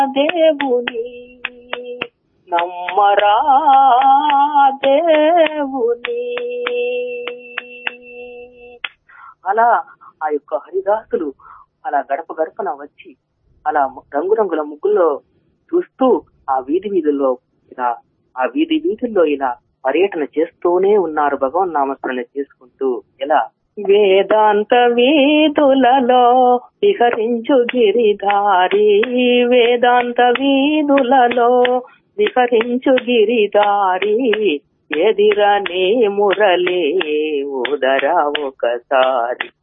దేవుని నమ్మరా దేవుని అలా ఆ యొక్క హరిదాసులు అలా గడప గడపన వచ్చి అలా రంగురంగుల ముగ్గుల్లో చూస్తూ ఆ వీధి వీధుల్లో ఇలా ఆ వీధి వీధుల్లో ఇలా పర్యటన చేస్తూనే ఉన్నారు భగవన్ నామస్మరణ చేసుకుంటూ ఎలా వేదాంత వీధులలో విహరించు గిరిధారి వేదాంత వీధులలో విహరించు గిరిధారి ఎదిరనే మురళి ఉదర ఒకసారి